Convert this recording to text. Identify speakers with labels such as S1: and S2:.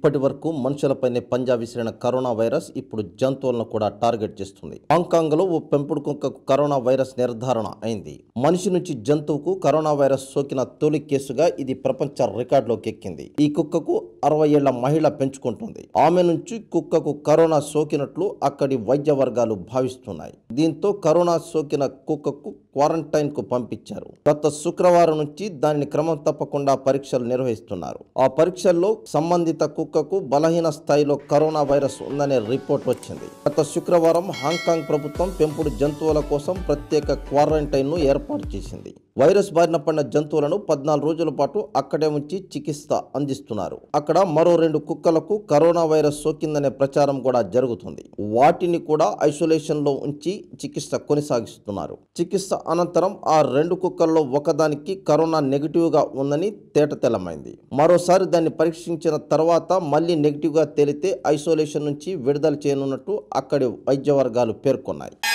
S1: ఇప్పటి వరకు మనుషులపైనే పంజా విసిరిన కరోనా వైరస్ ఇప్పుడు జంతువులను కూడా టార్గెట్ చేస్తుంది హాంకాంగ్ లో ఓ పెంపుడు కుక్కకు కరోనా వైరస్ నిర్ధారణ అయింది మనిషి నుంచి జంతువుకు కరోనా వైరస్ సోకిన తొలి కేసుగా ఇది ప్రపంచ రికార్డులోకి ఎక్కింది ఈ కుక్కకు అరవై ఏళ్ల మహిళ పెంచుకుంటుంది ఆమె నుంచి కుక్కకు కరోనా సోకినట్లు అక్కడి వైద్య వర్గాలు భావిస్తున్నాయి దీంతో కరోనా సోకిన కుక్కకు క్వారంటైన్ కు పంపించారు గత శుక్రవారం నుంచి దానిని క్రమం తప్పకుండా పరీక్షలు నిర్వహిస్తున్నారు ఆ పరీక్షల్లో సంబంధిత కుక్కకు బలహీన స్థాయిలో కరోనా వైరస్ ఉందనే రిపోర్ట్ వచ్చింది గత శుక్రవారం హాంకాంగ్ ప్రభుత్వం పెంపుడు జంతువుల కోసం ప్రత్యేక క్వారంటైన్ ను ఏర్పాటు చేసింది వైరస్ బారిన పడిన జంతువులను పద్నాలుగు రోజుల పాటు అక్కడే ఉంచి చికిత్స అందిస్తున్నారు అక్కడ మరో రెండు కుక్కలకు కరోనా వైరస్ సోకిందనే ప్రచారం కూడా జరుగుతుంది వాటిని కూడా ఐసోలేషన్ లో ఉంచి చికిత్స కొనసాగిస్తున్నారు చికిత్స అనంతరం ఆ రెండు కుక్కల్లో ఒకదానికి కరోనా నెగిటివ్ గా ఉందని తేటతెల్లమైంది మరోసారి దాన్ని పరీక్షించిన తర్వాత మళ్ళీ నెగిటివ్ గా తేలితే ఐసోలేషన్ నుంచి విడుదల చేయనున్నట్టు అక్కడి వైద్య వర్గాలు పేర్కొన్నాయి